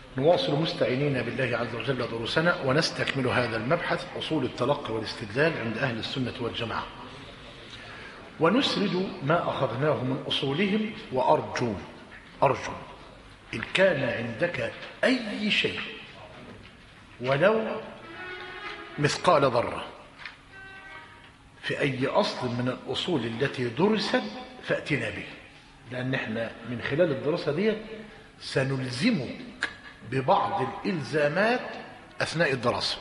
نواصل مستعينين بالله عز وجل دروسنا ونستكمل هذا المبحث أصول التلقي والاستدلال عند أهل السنة والجماعة ونسرد ما أخذناه من أصولهم وأرجو أرجو إن كان عندك أي شيء ولو مثقال ذرة في أي أصل من الأصول التي درست فأتنا به لأن احنا من خلال الدراسة دي سنلزمك ببعض الإلزامات أثناء الدراسة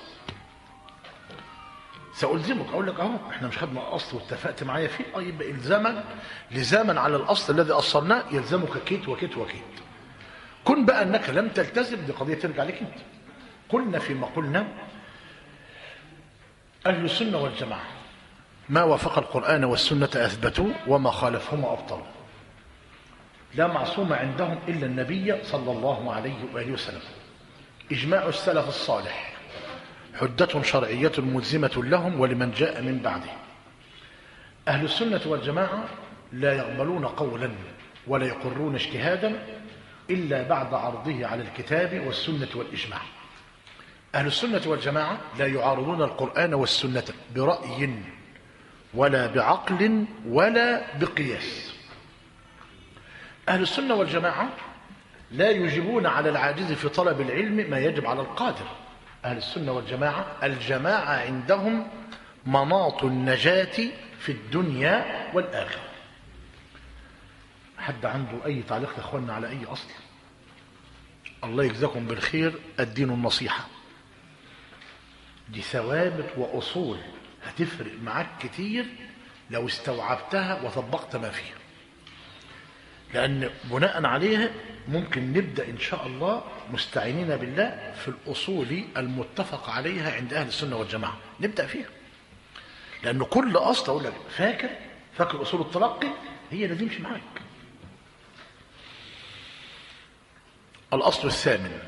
سألزمك أقول لك أهو احنا مش خدنا الأصل واتفقت معايا فيه اه يبقى إلزاما لزاما على الأصل الذي أصلناه يلزمك كيت وكيت وكيت كن بقى أنك لم تلتزم دي قضية ترجع لك أنت قلنا فيما قلنا أهل السنة والجماعة ما وافق القرآن والسنة أثبتوا وما خالفهما أبطلوا لا معصوم عندهم إلا النبي صلى الله عليه وآله وسلم إجماع السلف الصالح حجة شرعية ملزمة لهم ولمن جاء من بعده أهل السنة والجماعة لا يقبلون قولا ولا يقرون اجتهادا إلا بعد عرضه على الكتاب والسنة والإجماع أهل السنة والجماعة لا يعارضون القرآن والسنة برأي ولا بعقل ولا بقياس أهل السنة والجماعة لا يجيبون على العاجز في طلب العلم ما يجب على القادر أهل السنة والجماعة الجماعة عندهم مناط النجاة في الدنيا والآخرة حد عنده أي تعليق يا أخوانا على أي أصل الله يجزاكم بالخير الدين النصيحة دي ثوابت وأصول هتفرق معاك كتير لو استوعبتها وطبقت ما فيها لأن بناء عليها ممكن نبدأ إن شاء الله مستعينين بالله في الأصول المتفق عليها عند أهل السنة والجماعة نبدأ فيها لأن كل أصل أقول لك فاكر فاكر أصول التلقي هي اللي تمشي معاك الأصل الثامن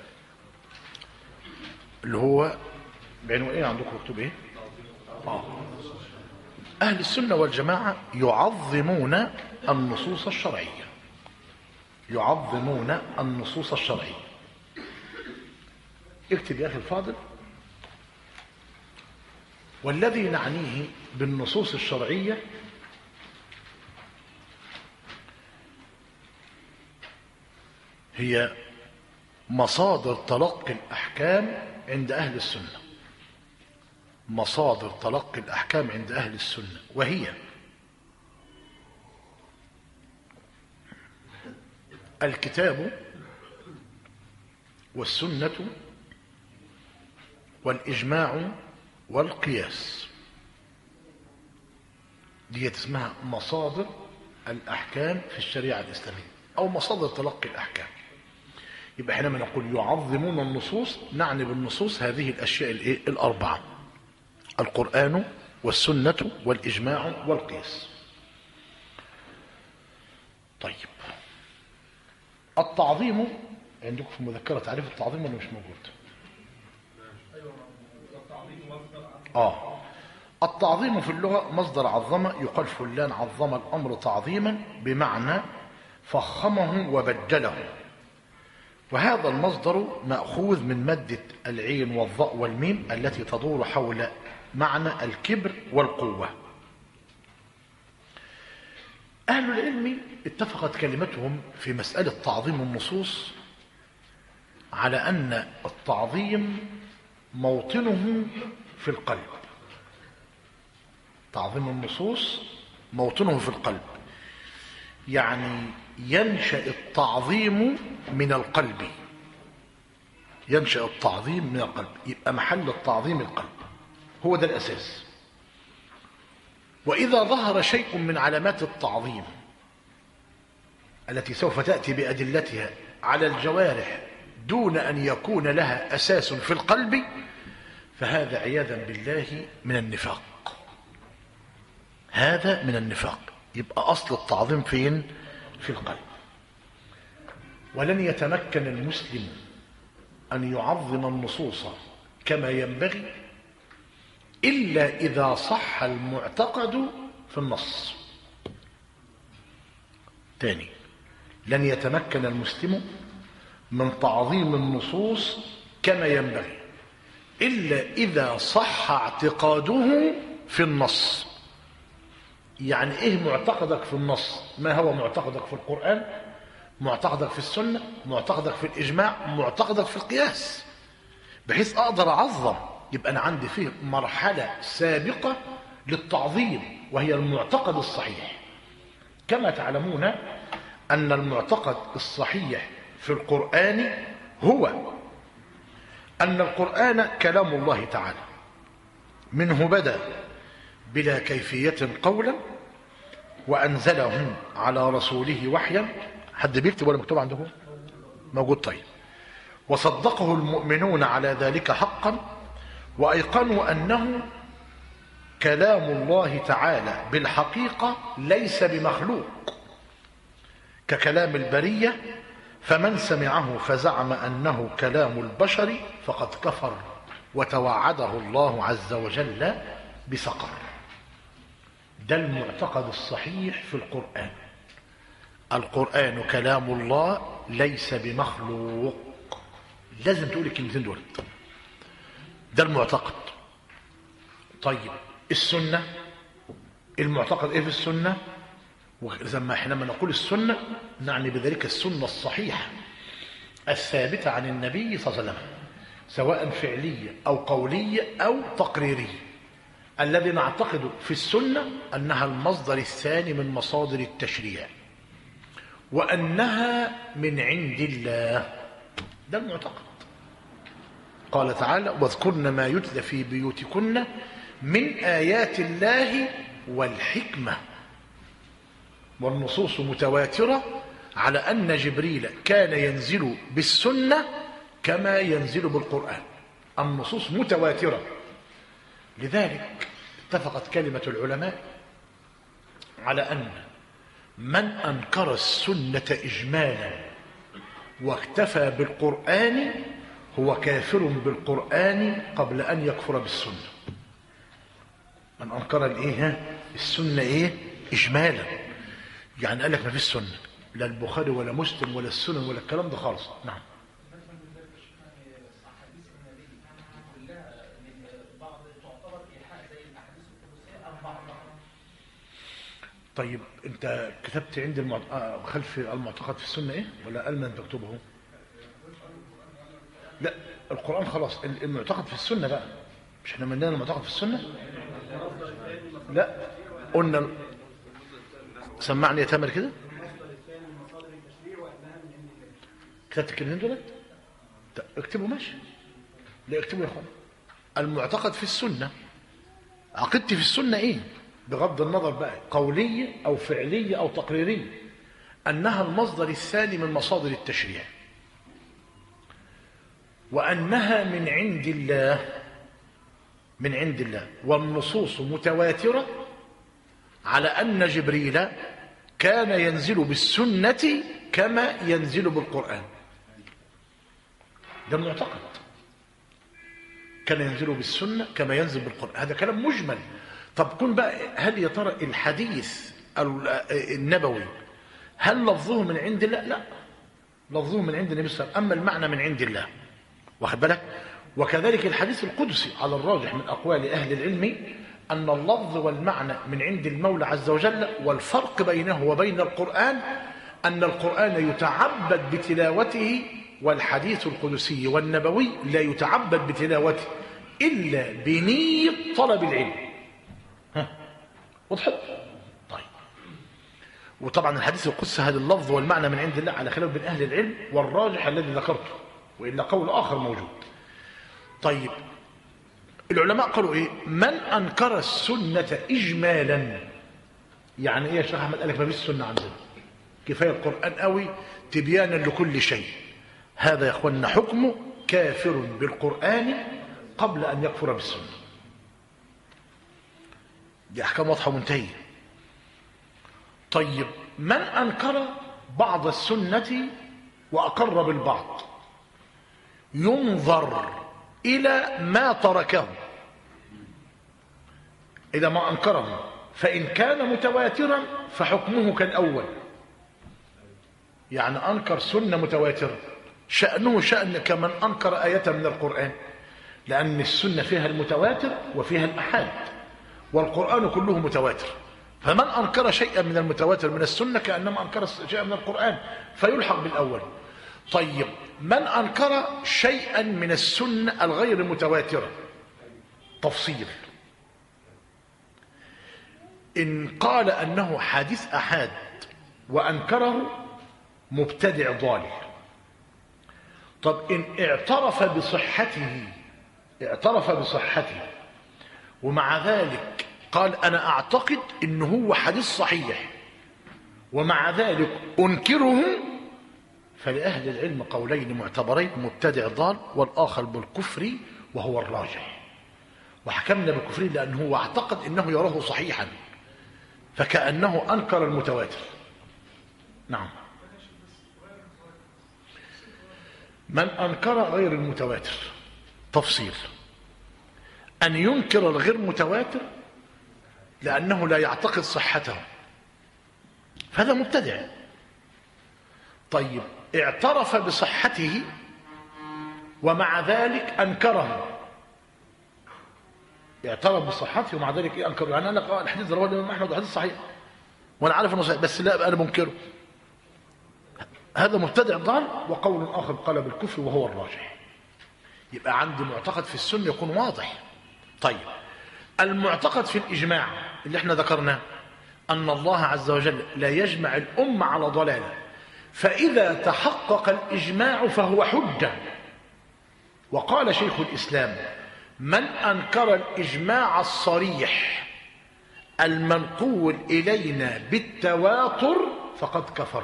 اللي هو بعنوان إيه عندكم مكتوب إيه؟ آه. أهل السنة والجماعة يعظمون النصوص الشرعية يعظمون النصوص الشرعية اكتب يا أخي الفاضل والذي نعنيه بالنصوص الشرعية هي مصادر تلقي الأحكام عند أهل السنة مصادر تلقي الأحكام عند أهل السنة وهي الكتاب والسنة والإجماع والقياس دي اسمها مصادر الأحكام في الشريعة الإسلامية أو مصادر تلقي الأحكام يبقى حينما نقول يعظمون النصوص نعني بالنصوص هذه الأشياء الأربعة القرآن والسنة والإجماع والقياس طيب التعظيم عندكم في المذكرة تعريف التعظيم ولا مش موجود آه التعظيم في اللغة مصدر عظمة يقال فلان عظم الأمر تعظيما بمعنى فخمه وبجله وهذا المصدر مأخوذ من مادة العين والضاء والميم التي تدور حول معنى الكبر والقوة أهل العلم اتفقت كلمتهم في مسألة تعظيم النصوص على أن التعظيم موطنه في القلب تعظيم النصوص موطنه في القلب يعني ينشأ التعظيم من القلب ينشأ التعظيم من القلب يبقى محل التعظيم القلب هو ده الأساس وإذا ظهر شيء من علامات التعظيم التي سوف تأتي بأدلتها على الجوارح دون أن يكون لها أساس في القلب فهذا عياذا بالله من النفاق هذا من النفاق يبقى أصل التعظيم فين في القلب ولن يتمكن المسلم أن يعظم النصوص كما ينبغي إلا إذا صح المعتقد في النص تاني لن يتمكن المسلم من تعظيم النصوص كما ينبغي إلا إذا صح اعتقاده في النص يعني إيه معتقدك في النص ما هو معتقدك في القرآن معتقدك في السنة معتقدك في الإجماع معتقدك في القياس بحيث أقدر أعظم يبقى أنا عندي فيه مرحلة سابقة للتعظيم وهي المعتقد الصحيح كما تعلمون أن المعتقد الصحيح في القرآن هو أن القرآن كلام الله تعالى منه بدأ بلا كيفية قولا وأنزله على رسوله وحيا حد بيكتب ولا مكتوب عندكم موجود طيب وصدقه المؤمنون على ذلك حقا وأيقنوا أنه كلام الله تعالى بالحقيقة ليس بمخلوق ككلام البرية فمن سمعه فزعم أنه كلام البشر فقد كفر وتوعده الله عز وجل بسقر ده المعتقد الصحيح في القرآن القرآن كلام الله ليس بمخلوق لازم تقول الكلمتين دول ده المعتقد طيب السنة المعتقد ايه في السنة وزي حينما نقول السنة نعني بذلك السنة الصحيحة الثابتة عن النبي صلى الله عليه وسلم سواء فعلية أو قولية أو تقريرية الذي نعتقد في السنة أنها المصدر الثاني من مصادر التشريع وأنها من عند الله ده المعتقد قال تعالى واذكرن ما يتلى في بيوتكن من آيات الله والحكمة والنصوص متواترة على أن جبريل كان ينزل بالسنة كما ينزل بالقرآن النصوص متواترة لذلك اتفقت كلمة العلماء على أن من أنكر السنة إجمالا واكتفى بالقرآن هو كافر بالقرآن قبل أن يكفر بالسنة من أنكر الإيه السنة إيه إجمالا يعني قال لك ما فيش سنة لا البخاري ولا مسلم ولا السنن ولا الكلام ده خالص نعم طيب انت كتبت عندي المعت... آه خلف المعتقد في السنه ايه ولا قال من تكتبه لا القران خلاص المعتقد في السنه بقى مش احنا ملينا المعتقد في السنه لا قلنا سمعني يا تامر كده كتبت الكلمتين دول اكتبوا ماشي لا اكتبوا يا اخوان المعتقد في السنه عقيدتي في السنه ايه بغض النظر بقى قولية أو فعلية أو تقريرية أنها المصدر الثاني من مصادر التشريع وأنها من عند الله من عند الله والنصوص متواترة على أن جبريل كان ينزل بالسنة كما ينزل بالقرآن ده المعتقد كان ينزل بالسنة كما ينزل بالقرآن هذا كلام مجمل طب كن بقى هل يا ترى الحديث النبوي هل لفظه من عند الله لا لفظه من عند النبي صلى الله عليه وسلم اما المعنى من عند الله واخد بالك وكذلك الحديث القدسي على الراجح من اقوال اهل العلم ان اللفظ والمعنى من عند المولى عز وجل والفرق بينه وبين القران ان القران يتعبد بتلاوته والحديث القدسي والنبوي لا يتعبد بتلاوته الا بنيه طلب العلم وضحت طيب وطبعا الحديث القدسي هذا اللفظ والمعنى من عند الله على خلاف بين اهل العلم والراجح الذي ذكرته والا قول اخر موجود طيب العلماء قالوا ايه من انكر السنه اجمالا يعني ايه يا شيخ احمد قال لك ما فيش سنه عندنا كفايه القران قوي تبيانا لكل شيء هذا يا اخواننا حكمه كافر بالقران قبل ان يكفر بالسنه دي احكام واضحه ومنتهيه طيب من انكر بعض السنه واقر بالبعض ينظر الى ما تركه اذا ما انكره فان كان متواترا فحكمه كالاول يعني انكر سنه متواتره شأنه شأن كمن أنكر آية من القرآن لأن السنة فيها المتواتر وفيها الأحاد والقرآن كله متواتر فمن أنكر شيئا من المتواتر من السنة كأنما أنكر شيئا من القرآن فيلحق بالأول طيب من أنكر شيئا من السنة الغير متواترة تفصيل إن قال أنه حديث أحاد وأنكره مبتدع ضال طب إن اعترف بصحته اعترف بصحته ومع ذلك قال أنا أعتقد إنه هو حديث صحيح ومع ذلك أنكره فلأهل العلم قولين معتبرين مبتدع ضال والآخر بالكفر وهو الراجح وحكمنا بالكفر لأنه هو اعتقد أنه يراه صحيحا فكأنه أنكر المتواتر نعم من أنكر غير المتواتر تفصيل أن ينكر الغير متواتر لأنه لا يعتقد صحته فهذا مبتدع طيب اعترف بصحته ومع ذلك أنكره اعترف بصحته ومع ذلك إيه أنكره يعني أنا الحديث رواه الإمام أحمد حديث صحيح وأنا عارف أنه صحيح بس لا أنا منكره هذا مبتدع ضال وقول آخر قال بالكفر وهو الراجح يبقى عندي معتقد في السنة يكون واضح طيب المعتقد في الإجماع اللي احنا ذكرناه أن الله عز وجل لا يجمع الأمة على ضلالة فإذا تحقق الإجماع فهو حجة وقال شيخ الإسلام من أنكر الإجماع الصريح المنقول إلينا بالتواتر فقد كفر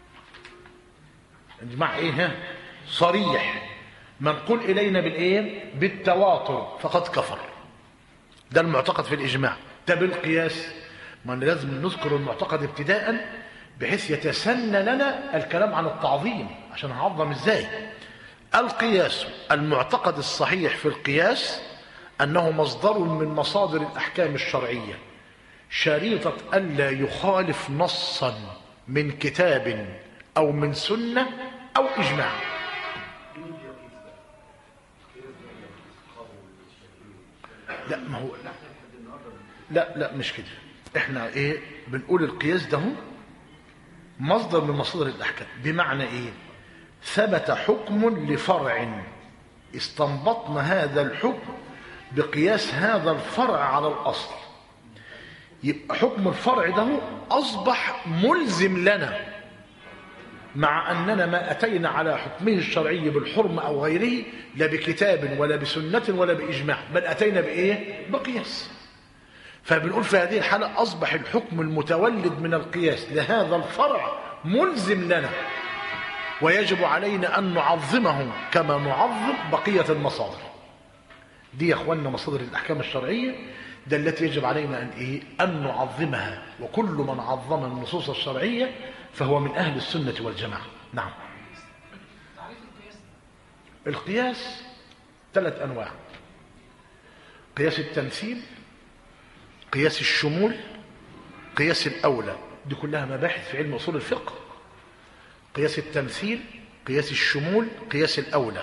الإجماع إيه صريح منقول إلينا بالإيه بالتواتر فقد كفر ده المعتقد في الإجماع ده بالقياس ما لازم نذكر المعتقد ابتداء بحيث يتسنى لنا الكلام عن التعظيم عشان نعظم ازاي القياس المعتقد الصحيح في القياس أنه مصدر من مصادر الأحكام الشرعية شريطة ألا يخالف نصا من كتاب أو من سنة أو إجماع لا ما هو لا لا, لا مش كده احنا ايه بنقول القياس ده مصدر من مصادر الاحكام بمعنى ايه ثبت حكم لفرع استنبطنا هذا الحكم بقياس هذا الفرع على الاصل يبقى حكم الفرع ده اصبح ملزم لنا مع اننا ما اتينا على حكمه الشرعي بالحرمه او غيره لا بكتاب ولا بسنه ولا باجماع بل اتينا بايه بقياس فبنقول في هذه الحالة أصبح الحكم المتولد من القياس لهذا الفرع ملزم لنا ويجب علينا أن نعظمه كما نعظم بقية المصادر دي يا أخواننا مصادر الأحكام الشرعية ده التي يجب علينا أن, إيه؟ أن نعظمها وكل من عظم النصوص الشرعية فهو من أهل السنة والجماعة نعم القياس ثلاث أنواع قياس التمثيل قياس الشمول قياس الأولى دي كلها مباحث في علم أصول الفقه قياس التمثيل قياس الشمول قياس الأولى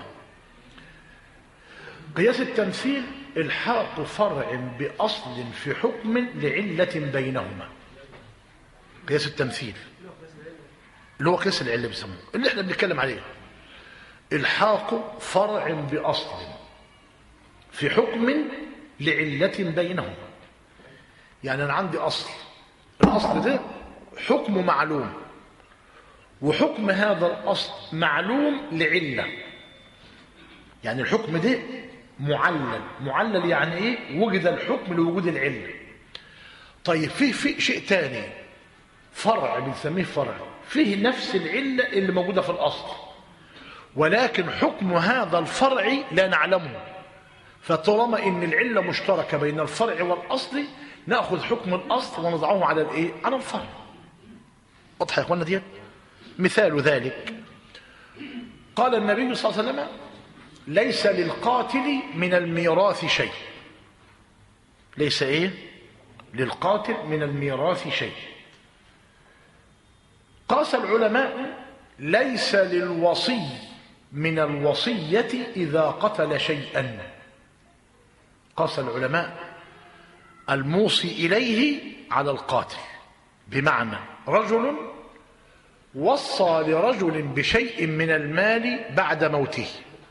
قياس التمثيل الحاق فرع بأصل في حكم لعلة بينهما قياس التمثيل اللي هو قياس العلة بيسموه اللي احنا بنتكلم عليه الحاق فرع بأصل في حكم لعلة بينهما يعني أنا عندي أصل الأصل ده حكم معلوم وحكم هذا الأصل معلوم لعلة يعني الحكم ده معلل معلل يعني إيه وجد الحكم لوجود العلة طيب فيه في شيء تاني فرع بنسميه فرع فيه نفس العلة اللي موجودة في الأصل ولكن حكم هذا الفرع لا نعلمه فطالما ان العله مشتركه بين الفرع والاصل ناخذ حكم الاصل ونضعه على الايه على الفرع واضح يا اخوانا ديت مثال ذلك قال النبي صلى الله عليه وسلم ليس للقاتل من الميراث شيء ليس ايه للقاتل من الميراث شيء قاس العلماء ليس للوصي من الوصية إذا قتل شيئا قاس العلماء الموصي إليه على القاتل بمعنى رجل وصى لرجل بشيء من المال بعد موته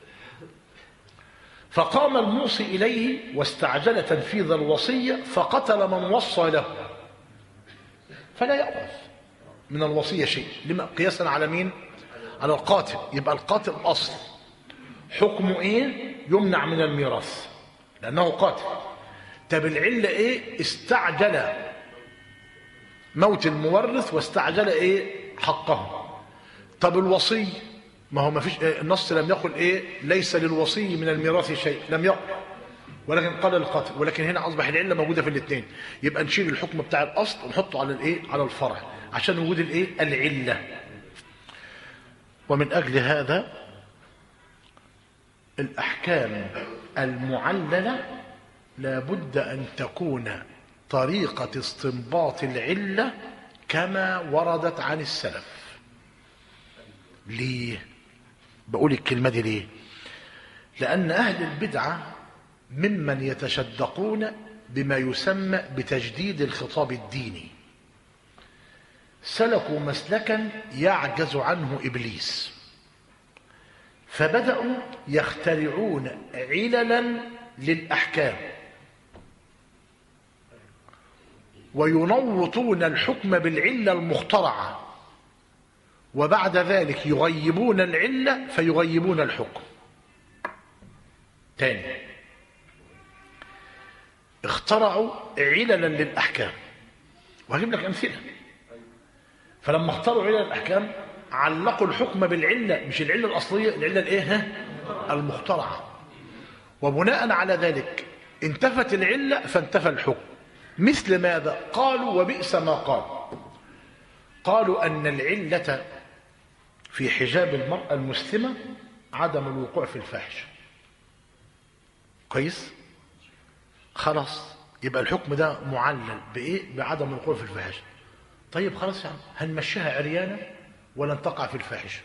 فقام الموصي إليه واستعجل تنفيذ الوصية فقتل من وصى له فلا يأخذ من الوصية شيء لما قياسا على مين على القاتل يبقى القاتل أصل حكمه إيه يمنع من الميراث لأنه قاتل طب العلة إيه استعجل موت المورث واستعجل إيه حقه طب الوصي ما هو ما فيش النص لم يقل ايه ليس للوصي من الميراث شيء لم يقل ولكن قال القاتل ولكن هنا اصبح العله موجوده في الاثنين يبقى نشيل الحكم بتاع الاصل ونحطه على الايه على الفرع عشان وجود الايه العله ومن اجل هذا الاحكام المعلله لابد ان تكون طريقه استنباط العله كما وردت عن السلف ليه بقول الكلمة دي ليه لأن أهل البدعة ممن يتشدقون بما يسمى بتجديد الخطاب الديني سلكوا مسلكا يعجز عنه إبليس فبدأوا يخترعون عللا للأحكام وينوطون الحكم بالعلة المخترعة وبعد ذلك يغيبون العلة فيغيبون الحكم تاني اخترعوا عللا للأحكام وهجيب لك أمثلة فلما اختاروا علل الأحكام علقوا الحكم بالعلة مش العلة الأصلية العلة الإيه المخترعة وبناء على ذلك انتفت العلة فانتفى الحكم مثل ماذا قالوا وبئس ما قال قالوا أن العلة في حجاب المرأة المسلمة عدم الوقوع في الفاحشة كويس خلاص يبقى الحكم ده معلل بإيه بعدم الوقوع في الفاحشة طيب خلاص يا عم هنمشيها عريانة ولن تقع في الفاحشة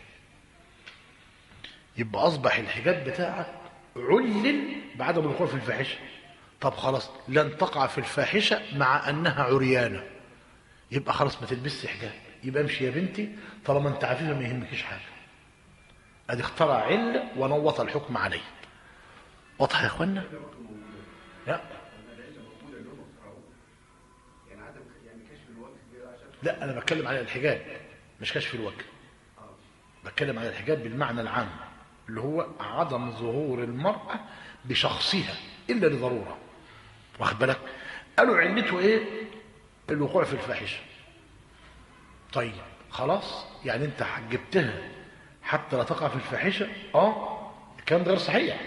يبقى أصبح الحجاب بتاعك علل بعدم الوقوع في الفاحشة طب خلاص لن تقع في الفاحشة مع أنها عريانة يبقى خلاص ما تلبسش حجاب يبقى امشي يا بنتي طالما انت عفيفه ما يهمكيش حاجه ادي اخترع عله ونوط الحكم عليه واضح يا اخوانا لا لا انا بتكلم على الحجاب مش كشف الوجه بتكلم على الحجاب بالمعنى العام اللي هو عدم ظهور المرأة بشخصها إلا لضرورة واخد بالك قالوا علته إيه الوقوع في الفاحشة طيب خلاص يعني انت حجبتها حتى لا تقع في الفاحشه اه الكلام ده غير صحيح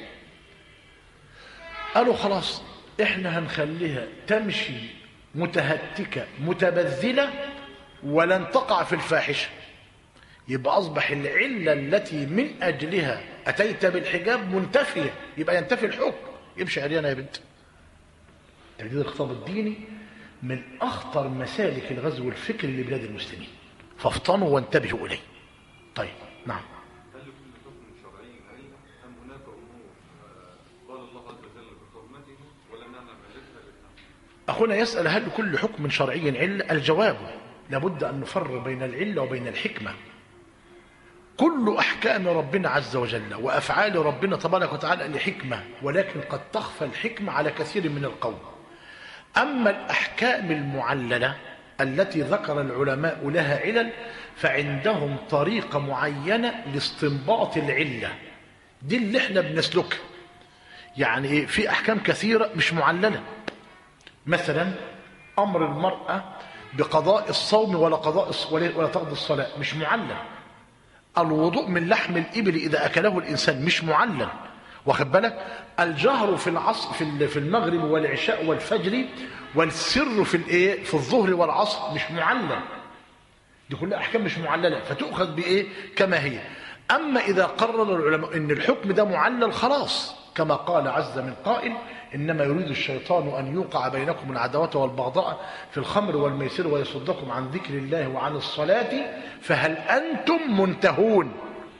قالوا خلاص احنا هنخليها تمشي متهتكه متبذله ولن تقع في الفاحشه يبقى اصبح العله التي من اجلها اتيت بالحجاب منتفيه يبقى ينتفي الحكم يمشي عريانه يا بنت تجديد الخطاب الديني من أخطر مسالك الغزو الفكري لبلاد المسلمين فافطنوا وانتبهوا إليه طيب نعم هل لكل حكم شرعي علة أم هناك أمور قال الله عز وجل بحرمته ولم نعلم علتها بالنعم أخونا يسأل هل لكل حكم شرعي علة الجواب لابد أن نفرق بين العلة وبين الحكمة كل أحكام ربنا عز وجل وأفعال ربنا تبارك وتعالى لحكمة ولكن قد تخفى الحكمة على كثير من القوم أما الأحكام المعللة التي ذكر العلماء لها علل فعندهم طريقة معينة لاستنباط العلة دي اللي احنا بنسلكها يعني إيه؟ في أحكام كثيرة مش معللة مثلا أمر المرأة بقضاء الصوم ولا قضاء الص- ولا ولا تقضي الصلاة مش معلل الوضوء من لحم الإبل إذا أكله الإنسان مش معلل واخد بالك الجهر في العصر في ال- في المغرب والعشاء والفجر والسر في الايه في الظهر والعصر مش معلل دي كلها احكام مش معلله فتؤخذ بايه كما هي اما اذا قرر العلماء ان الحكم ده معلل خلاص كما قال عز من قائل انما يريد الشيطان ان يوقع بينكم العداوه والبغضاء في الخمر والميسر ويصدكم عن ذكر الله وعن الصلاه فهل انتم منتهون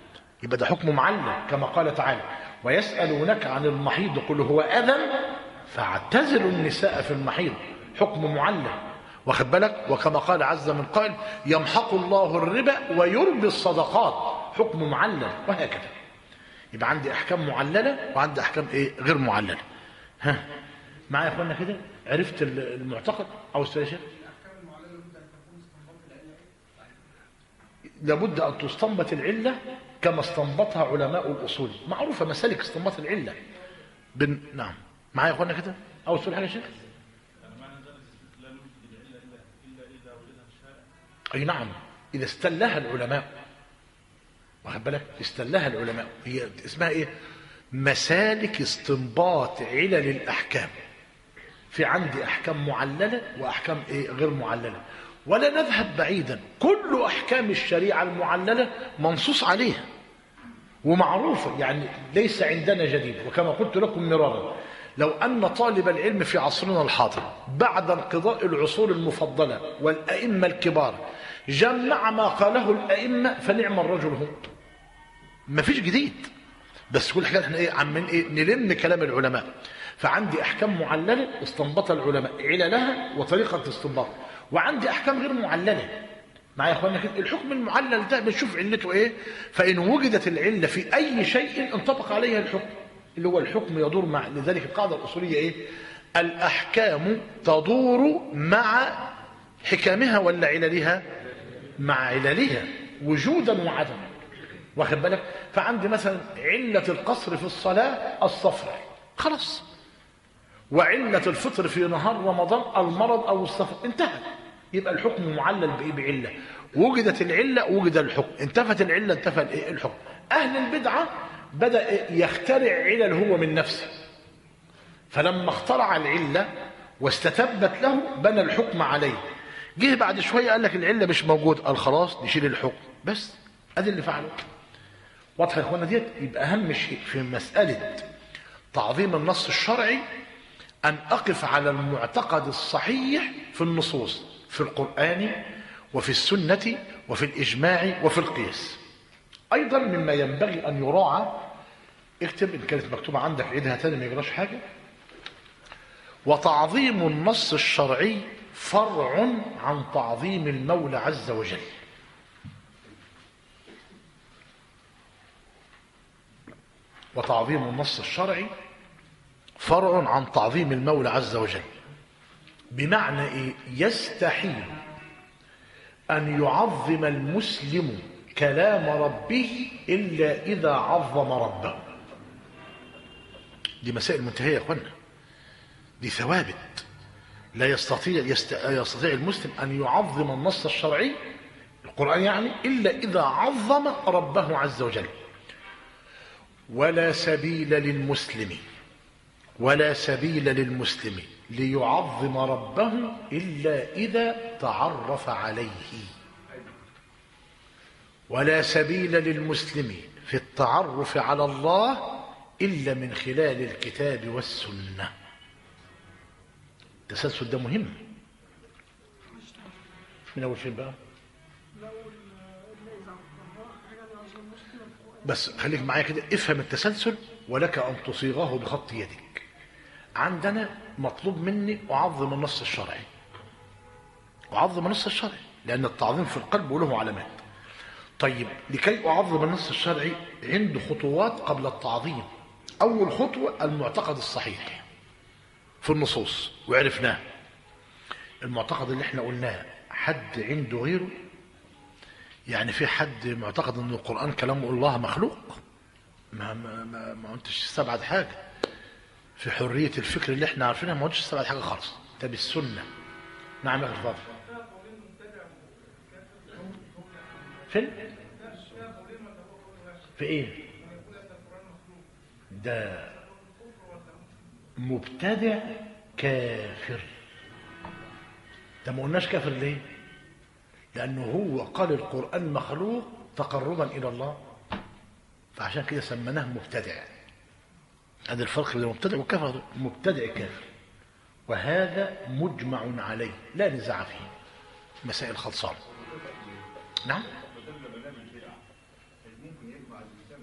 يبقى ده حكم معلل كما قال تعالى ويسألونك عن المحيض قل هو أذى فاعتزلوا النساء في المحيض حكم معلل واخد بالك وكما قال عز من قائل يمحق الله الربا ويربي الصدقات حكم معلل وهكذا يبقى عندي احكام معلله وعندي احكام ايه غير معلله ها معايا يا اخوانا كده عرفت المعتقد او استاذ شيخ لابد ان تستنبط العله كما استنبطها علماء الاصول معروفه مسالك استنباط العله بن... نعم معايا يا اخوانا كده او سؤال حاجه يا شيخ اي نعم اذا استلها العلماء واخد بالك استلها العلماء هي اسمها ايه مسالك استنباط علل الاحكام في عندي احكام معلله واحكام ايه غير معلله ولا نذهب بعيدا كل احكام الشريعه المعلله منصوص عليها ومعروفه يعني ليس عندنا جديد وكما قلت لكم مرارا لو ان طالب العلم في عصرنا الحاضر بعد انقضاء العصور المفضله والائمه الكبار جمع ما قاله الائمه فنعم الرجل هو ما فيش جديد بس كل حاجه احنا ايه عمالين ايه نلم كلام العلماء فعندي احكام معلله استنبطها العلماء عللها وطريقه استنباط وعندي احكام غير معلله معايا يا اخوانا كده الحكم المعلل ده بنشوف علته ايه فان وجدت العله في اي شيء انطبق عليها الحكم اللي هو الحكم يدور مع لذلك القاعده الاصوليه ايه الاحكام تدور مع حكامها ولا عللها مع عللها وجودا وعدما واخد بالك فعندي مثلا علة القصر في الصلاة الصفر خلاص وعلة الفطر في نهار رمضان المرض أو السفر انتهى يبقى الحكم معلل بإيه بعلة وجدت العلة وجد الحكم انتفت العلة انتفى الإيه الحكم أهل البدعة بدأ يخترع علل هو من نفسه فلما اخترع العلة واستتبت له بنى الحكم عليه جه بعد شوية قال لك العلة مش موجود قال خلاص نشيل الحكم بس ادي اللي فعله واضحه يا اخوانا ديت يبقى اهم شيء في مساله تعظيم النص الشرعي ان اقف على المعتقد الصحيح في النصوص في القران وفي السنه وفي الاجماع وفي القياس ايضا مما ينبغي ان يراعى اكتب ان كانت مكتوبه عندك عيدها تاني ما يجراش حاجه وتعظيم النص الشرعي فرع عن تعظيم المولى عز وجل وتعظيم النص الشرعي فرع عن تعظيم المولى عز وجل بمعنى ايه يستحيل ان يعظم المسلم كلام ربه الا اذا عظم ربه دي مسائل منتهيه يا اخوانا دي ثوابت لا يستطيع يست... يستطيع المسلم ان يعظم النص الشرعي القران يعني الا اذا عظم ربه عز وجل ولا سبيل للمسلم ولا سبيل للمسلم ليعظم ربه إلا إذا تعرف عليه ولا سبيل للمسلم في التعرف على الله إلا من خلال الكتاب والسنة التسلسل ده مهم من أول فين بقى بس خليك معايا كده افهم التسلسل ولك ان تصيغه بخط يدك عندنا مطلوب مني اعظم النص الشرعي اعظم النص الشرعي لان التعظيم في القلب وله علامات طيب لكي اعظم النص الشرعي عنده خطوات قبل التعظيم اول خطوه المعتقد الصحيح في النصوص وعرفناه المعتقد اللي احنا قلناه حد عنده غيره يعني في حد معتقد ان القران كلام الله مخلوق ما ما ما, ما قلتش استبعد حاجه في حريه الفكر اللي احنا عارفينها ما قلتش استبعد حاجه خالص ده بالسنه نعم يا اخي الفاضل فين في ايه ده مبتدع كافر ده ما قلناش كافر ليه لأنه هو قال القرآن مخلوق تقربا إلى الله فعشان كده سميناه مبتدع هذا الفرق بين المبتدع والكافر مبتدع كافر وهذا مجمع عليه لا نزاع فيه مسائل خلصان نعم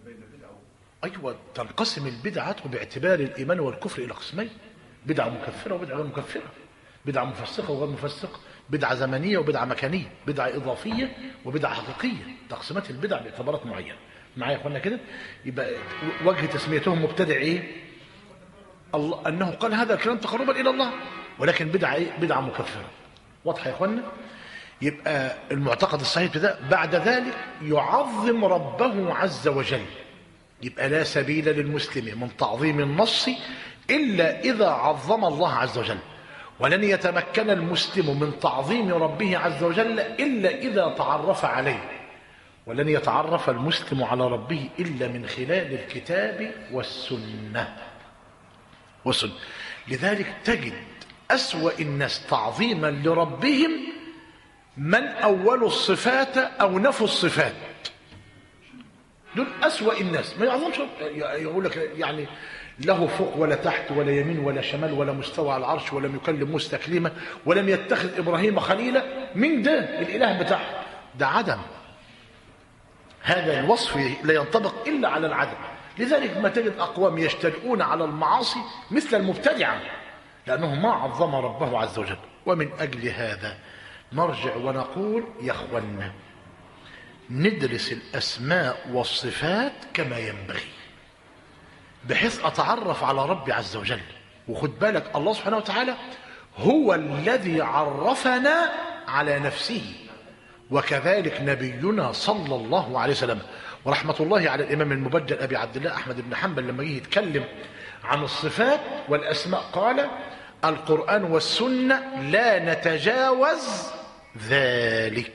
أيوة تنقسم البدعة باعتبار الإيمان والكفر إلى قسمين بدعة مكفرة وبدعة غير مكفرة بدعة مفسقة وغير مفسقة بدعة زمنية وبدعة مكانية بدعة إضافية وبدعة حقيقية تقسيمات البدع باعتبارات معينة معايا يا اخوانا كده يبقى وجه تسميتهم مبتدع ايه الله انه قال هذا الكلام تقربا الى الله ولكن بدعه ايه بدعه مكفره واضحه يا اخوانا يبقى المعتقد الصحيح ده بعد ذلك يعظم ربه عز وجل يبقى لا سبيل للمسلم من تعظيم النص إلا إذا عظم الله عز وجل ولن يتمكن المسلم من تعظيم ربه عز وجل إلا إذا تعرف عليه ولن يتعرف المسلم على ربه إلا من خلال الكتاب والسنة والسنة لذلك تجد أسوأ الناس تعظيما لربهم من أول الصفات أو نفوا الصفات دول أسوأ الناس ما يعظمش يقول لك يعني له فوق ولا تحت ولا يمين ولا شمال ولا مستوى على العرش ولم يكلم موسى تكليما ولم يتخذ إبراهيم خليلا من ده الإله بتاعه ده عدم هذا الوصف لا ينطبق إلا على العدم لذلك ما تجد أقوام يجترئون على المعاصي مثل المبتدعة لأنه ما عظم ربه عز وجل ومن أجل هذا نرجع ونقول يا أخوانا ندرس الأسماء والصفات كما ينبغي بحيث أتعرف على ربي عز وجل وخد بالك الله سبحانه وتعالى هو الذي عرفنا على نفسه وكذلك نبينا صلى الله عليه وسلم ورحمة الله على الإمام المبجل أبي عبد الله أحمد بن حنبل لما جه يتكلم عن الصفات والأسماء قال القرآن والسنة لا نتجاوز ذلك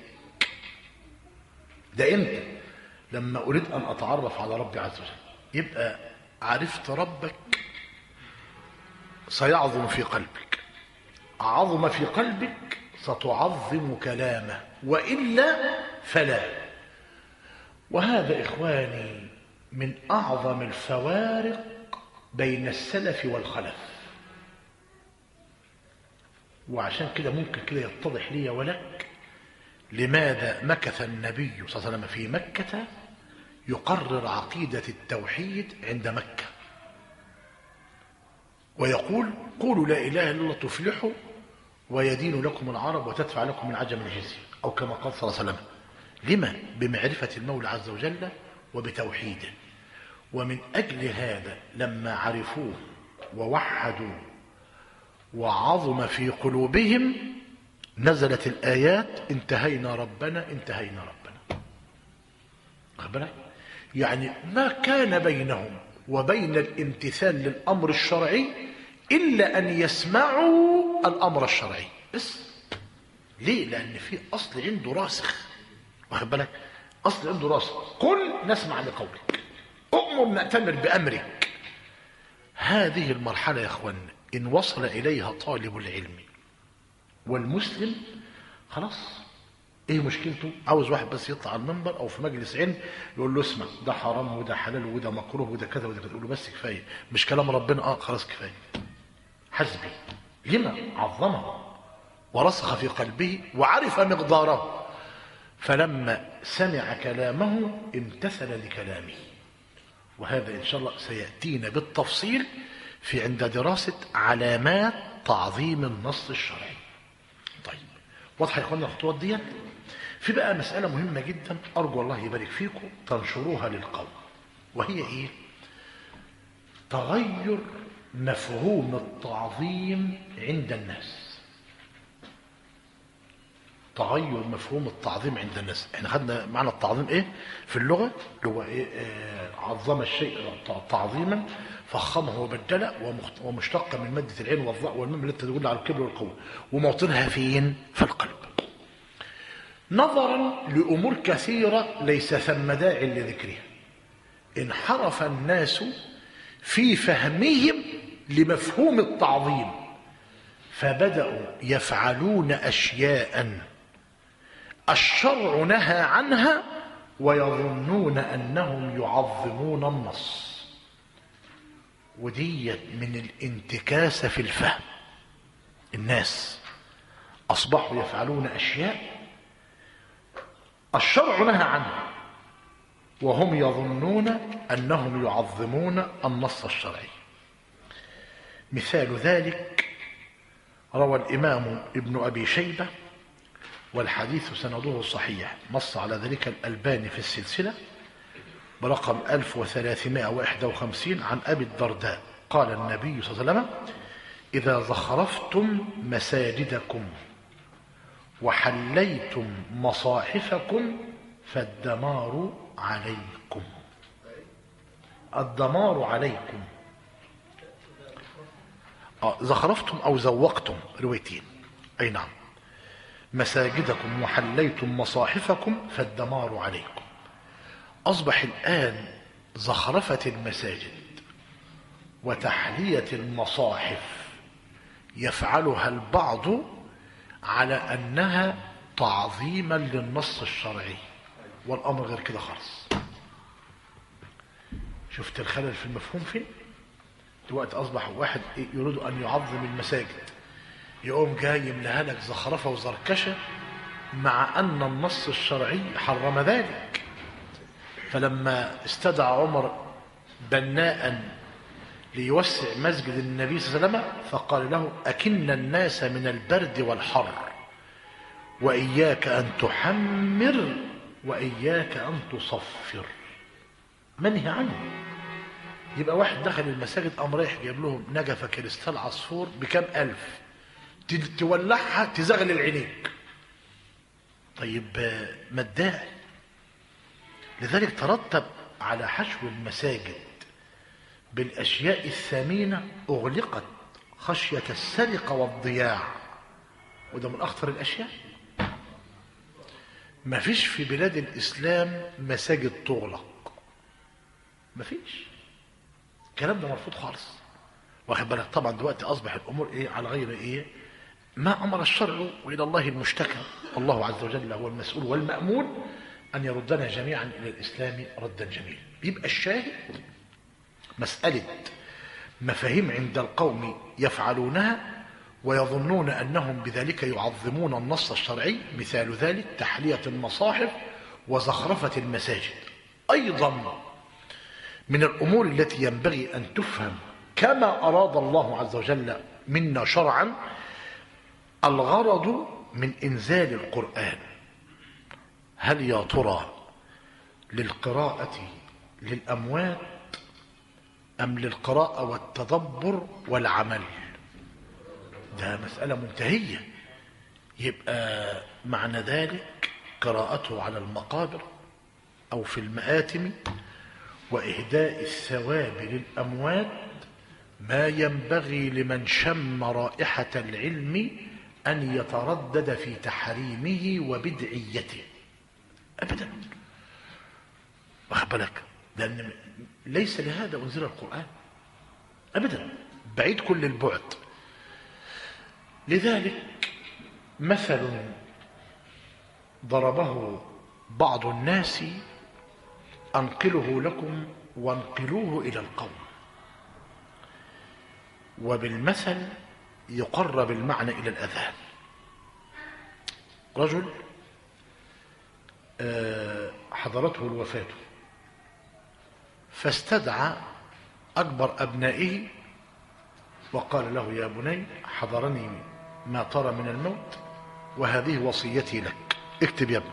ده امتى لما أريد أن أتعرف على ربي عز وجل يبقى عرفت ربك سيعظم في قلبك عظم في قلبك ستعظم كلامه وإلا فلا وهذا إخواني من أعظم الفوارق بين السلف والخلف وعشان كده ممكن كده يتضح لي ولك لماذا مكث النبي صلى الله عليه وسلم في مكة يقرر عقيدة التوحيد عند مكة ويقول قولوا لا إله إلا الله تفلحوا ويدين لكم العرب وتدفع لكم من عجم الجزية أو كما قال صلى الله عليه وسلم لما بمعرفة المولى عز وجل وبتوحيده ومن أجل هذا لما عرفوه ووحدوا وعظم في قلوبهم نزلت الآيات انتهينا ربنا انتهينا ربنا ربنا يعني ما كان بينهم وبين الامتثال للأمر الشرعي إلا أن يسمعوا الأمر الشرعي بس ليه لأن في أصل عنده راسخ واخد بالك أصل عنده راسخ قل نسمع لقولك أؤمر نأتمر بأمرك هذه المرحلة يا أخوان إن وصل إليها طالب العلم والمسلم خلاص ايه مشكلته عاوز واحد بس يطلع على المنبر او في مجلس علم يقول له اسمع ده حرام وده حلال وده مكروه وده كذا وده كذا يقول له بس كفايه مش كلام ربنا اه خلاص كفايه حسبي لما عظمه ورسخ في قلبه وعرف مقداره فلما سمع كلامه امتثل لكلامه وهذا ان شاء الله سياتينا بالتفصيل في عند دراسه علامات تعظيم النص الشرعي طيب واضحه يا اخوانا الخطوات ديت في بقى مساله مهمه جدا ارجو الله يبارك فيكم تنشروها للقوم وهي ايه تغير مفهوم التعظيم عند الناس تغير مفهوم التعظيم عند الناس احنا خدنا معنى التعظيم ايه في اللغه اللي هو ايه آه عظم الشيء تعظيما فخمه وبدله ومشتق من ماده العين والضاء والميم التي تدل على الكبر والقوه وموطنها فين في القلب نظرا لامور كثيره ليس ثم داع لذكرها انحرف الناس في فهمهم لمفهوم التعظيم فبداوا يفعلون اشياء الشرع نهى عنها ويظنون انهم يعظمون النص وديت من الانتكاسه في الفهم الناس اصبحوا يفعلون اشياء الشرع نهى عنها وهم يظنون أنهم يعظمون النص الشرعي مثال ذلك روى الإمام ابن أبي شيبة والحديث سنده صحيح نص على ذلك الألباني في السلسلة برقم 1351 عن أبي الدرداء قال النبي صلى الله عليه وسلم إذا زخرفتم مساجدكم وحليتم مصاحفكم فالدمار عليكم الدمار عليكم آه زخرفتم أو زوقتم روايتين أي نعم مساجدكم وحليتم مصاحفكم فالدمار عليكم أصبح الآن زخرفة المساجد وتحلية المصاحف يفعلها البعض على أنها تعظيما للنص الشرعي والأمر غير كده خالص شفت الخلل في المفهوم فين دلوقتي أصبح واحد يريد أن يعظم المساجد يقوم جاي يملاها لك زخرفة وزركشة مع أن النص الشرعي حرم ذلك فلما استدعى عمر بناء ليوسع مسجد النبي صلى الله عليه وسلم فقال له أكن الناس من البرد والحر وإياك أن تحمر وإياك أن تصفر منهي عنه يبقى واحد دخل المساجد قام رايح جايب لهم نجفة كريستال عصفور بكام ألف تولعها تزغلل عينيك طيب ما الداعي لذلك ترتب على حشو المساجد بالأشياء الثمينة أغلقت خشية السرقة والضياع وده من أخطر الأشياء ما فيش في بلاد الإسلام مساجد تغلق ما فيش الكلام ده مرفوض خالص واخد بالك طبعا دلوقتي أصبح الأمور إيه على غير إيه ما أمر الشرع وإلى الله المشتكى الله عز وجل هو المسؤول والمأمون أن يردنا جميعا إلى الإسلام ردا جميلا يبقى الشاهد مسألة مفاهيم عند القوم يفعلونها ويظنون أنهم بذلك يعظمون النص الشرعي مثال ذلك تحلية المصاحف وزخرفة المساجد أيضا من الأمور التي ينبغي أن تفهم كما أراد الله عز وجل منا شرعا الغرض من إنزال القرآن هل يا ترى للقراءة للأموات أم للقراءة والتدبر والعمل ده مسألة منتهية يبقى معنى ذلك قراءته على المقابر أو في المآتم وإهداء الثواب للأموات ما ينبغي لمن شم رائحة العلم أن يتردد في تحريمه وبدعيته أبدا واخد بالك لأن ليس لهذا أنزل القرآن أبدا بعيد كل البعد لذلك مثل ضربه بعض الناس أنقله لكم وانقلوه إلى القوم وبالمثل يقرب المعنى إلى الأذهان رجل حضرته الوفاة فاستدعى أكبر أبنائه وقال له يا بني حضرني ما ترى من الموت وهذه وصيتي لك اكتب يا ابني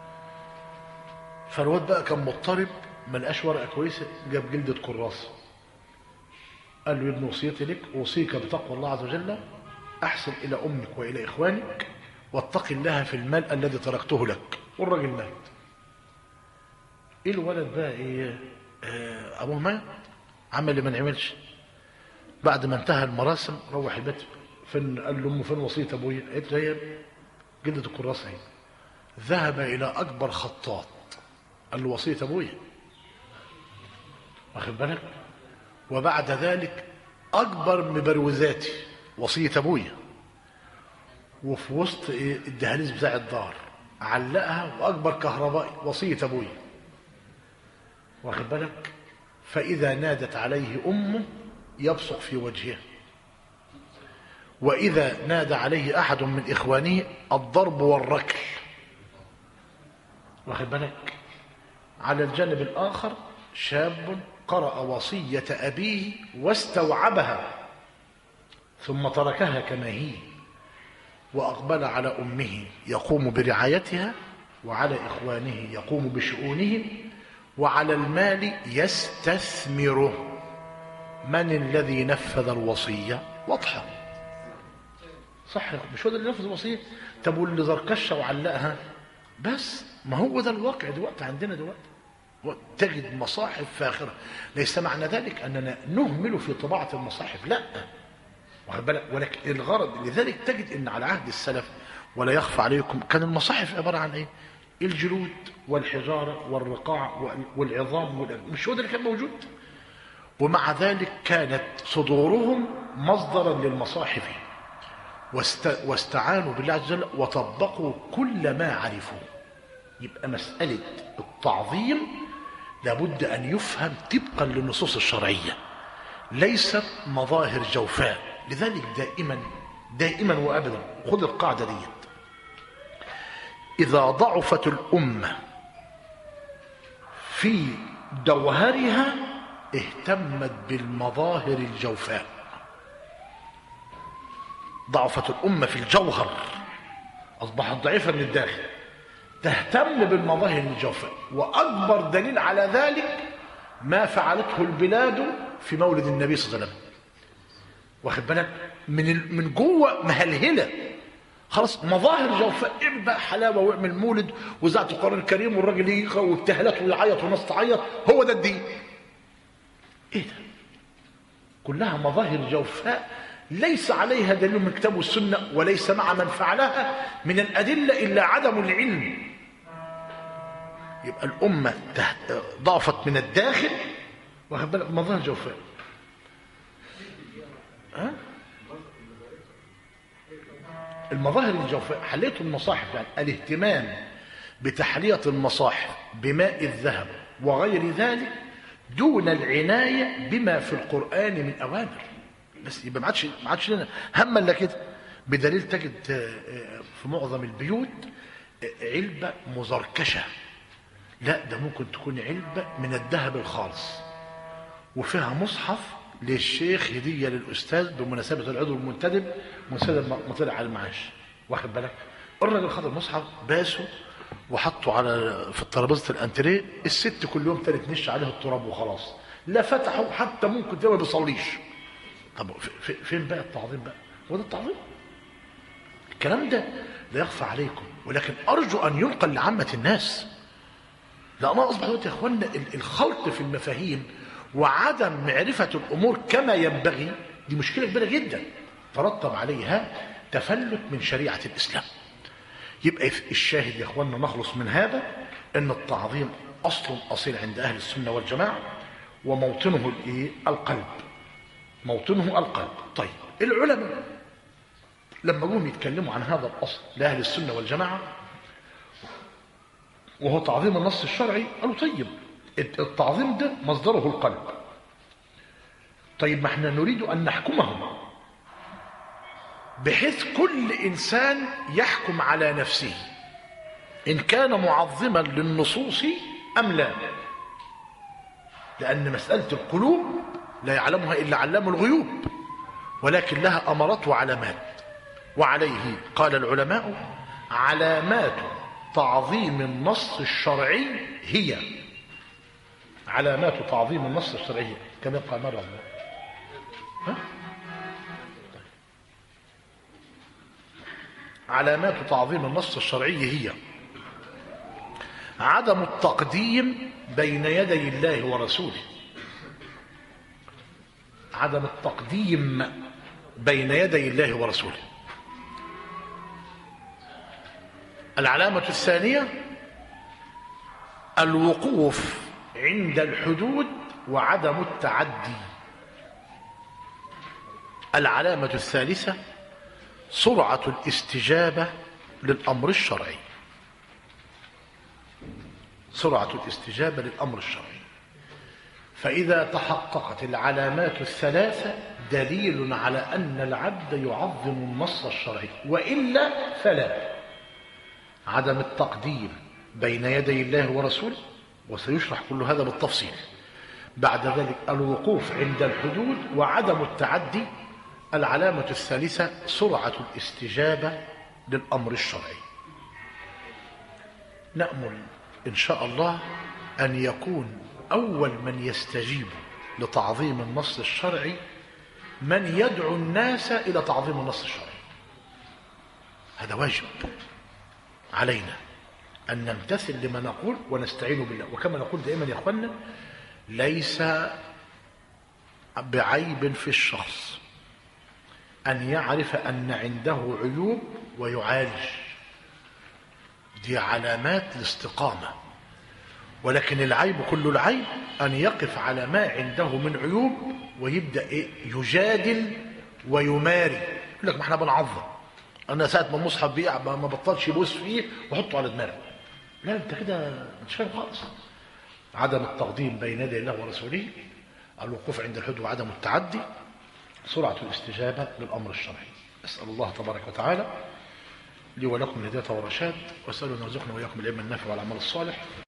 فالواد بقى كان مضطرب ما لقاش ورقه كويسه جاب جلده كراسه قال له يا ابني وصيتي لك اوصيك بتقوى الله عز وجل احسن الى امك والى اخوانك واتق الله في المال الذي تركته لك والراجل مات ايه الولد بقى ايه آه ابوه مات عمل اللي ما نعملش بعد ما انتهى المراسم روح البيت فين قال لامه فين وصيه ابويا قالت له هي جلده الكراسه اهي ذهب الى اكبر خطاط قال له وصيه ابويا واخد بالك وبعد ذلك اكبر مبروزاتي وصيه ابويا وفي وسط ايه الدهاليز بتاع الدار علقها واكبر كهربائي وصيه ابويا واخد بالك فاذا نادت عليه امه يبصق في وجهها واذا نادى عليه احد من اخوانه الضرب والركل واخد بالك على الجانب الآخر شاب قرأ وصية أبيه واستوعبها ثم تركها كما هي وأقبل على أمه يقوم برعايتها وعلى إخوانه يقوم بشؤونهم وعلى المال يستثمره من الذي نفذ الوصية واضحة صح مش هو ده اللي نفذ الوصية طب واللي زركشة وعلقها بس ما هو ده الواقع دلوقتي عندنا دلوقتي تجد مصاحف فاخرة ليس معنى ذلك أننا نهمل في طباعة المصاحف لا واخد بالك ولكن الغرض لذلك تجد ان على عهد السلف ولا يخفى عليكم كان المصاحف عباره عن ايه؟ الجلود والحجاره والرقاع والعظام وال- مش هو ده اللي كان موجود ومع ذلك كانت صدورهم مصدرا للمصاحف واست... واستعانوا بالله عز وجل وطبقوا كل ما عرفوا يبقى مسألة التعظيم لابد أن يفهم طبقا للنصوص الشرعية ليست مظاهر جوفاء لذلك دائما دائما وابدا خذ القاعده ديت اذا ضعفت الامه في جوهرها اهتمت بالمظاهر الجوفاء ضعفت الامه في الجوهر اصبحت ضعيفه من الداخل تهتم بالمظاهر الجوفاء واكبر دليل على ذلك ما فعلته البلاد في مولد النبي صلى الله عليه وسلم واخد بالك من ال- من جوه مهلهله خلاص مظاهر جوفاء اعمل بقى حلاوه واعمل مولد وزعت القران الكريم والراجل يجي وابتهالات ويعيط والناس تعيط هو ده الدين ايه ده كلها مظاهر جوفاء ليس عليها دليل من الكتاب والسنه وليس مع من فعلها من الادله الا عدم العلم يبقى الامه تحت- ضعفت من الداخل واخد بالك مظاهر جوفاء ها؟ المظاهر الجوفاء حلية المصاحف يعني الاهتمام بتحلية المصاحف بماء الذهب وغير ذلك دون العناية بما في القرآن من أوامر بس يبقى ما عادش ما عادش لنا هم الا كده بدليل تجد آه، آه، في معظم البيوت آه، علبة مزركشة لا ده ممكن تكون علبة من الذهب الخالص وفيها مصحف للشيخ هدية للأستاذ بمناسبة العضو المنتدب مناسبة ما طلع على المعاش واخد بالك الراجل خد المصحف باسه وحطه على في ترابيزه الانتريه الست كل يوم تاني تنش عليه التراب وخلاص لا فتحه حتى ممكن تلاقيه ما بيصليش طب في- في- فين بقى التعظيم بقى هو ده التعظيم الكلام ده لا يخفى عليكم ولكن ارجو ان ينقل لعامه الناس لأن أصبح دلوقتي يا إخوانا ال- الخلط في المفاهيم وعدم معرفة الأمور كما ينبغي دي مشكلة كبيرة جدا ترتب عليها تفلت من شريعة الإسلام يبقى في الشاهد يا إخوانا نخلص من هذا أن التعظيم أصل أصيل عند أهل السنة والجماعة وموطنه الإيه؟ القلب موطنه القلب طيب العلماء لما جم يتكلموا عن هذا الأصل لأهل السنة والجماعة وهو تعظيم النص الشرعي قالوا طيب التعظيم ده مصدره القلب طيب ما احنا نريد أن نحكمه بحيث كل إنسان يحكم على نفسه إن كان معظما للنصوص أم لا لأن مسألة القلوب لا يعلمها إلا علام الغيوب ولكن لها أمرات وعلامات وعليه قال العلماء علامات تعظيم النص الشرعي هي علامات تعظيم النص الشرعي هي. كما قال مرة ها؟ علامات تعظيم النص الشرعي هي عدم التقديم بين يدي الله ورسوله عدم التقديم بين يدي الله ورسوله العلامة الثانية الوقوف عند الحدود وعدم التعدي العلامة الثالثة سرعة الاستجابة للأمر الشرعي سرعة الاستجابة للأمر الشرعي فإذا تحققت العلامات الثلاثة دليل على أن العبد يعظم النص الشرعي وإلا فلا عدم التقديم بين يدي الله ورسوله وسيشرح كل هذا بالتفصيل بعد ذلك الوقوف عند الحدود وعدم التعدي العلامة الثالثة سرعة الاستجابة للأمر الشرعي نأمل إن شاء الله أن يكون أول من يستجيب لتعظيم النص الشرعي من يدعو الناس إلى تعظيم النص الشرعي هذا واجب علينا أن نمتثل لما نقول ونستعين بالله وكما نقول دائما يا أخوانا ليس بعيب في الشخص أن يعرف أن عنده عيوب ويعالج دي علامات الاستقامة ولكن العيب كل العيب أن يقف على ما عنده من عيوب ويبدأ إيه يجادل ويماري يقول لك ما احنا بنعظم أنا ساعة ما المصحف بيقع ما ما بطلش يبوس فيه وحطه على دماغه لا أنت كده مش فاهم خالص عدم التقديم بين يدي الله ورسوله الوقوف عند الحدود وعدم التعدي سرعة الاستجابة للأمر الشرعي أسأل الله تبارك وتعالى لي ولكم الهداية والرشاد وأسأل أن يرزقنا وإياكم العلم النافع والعمل الصالح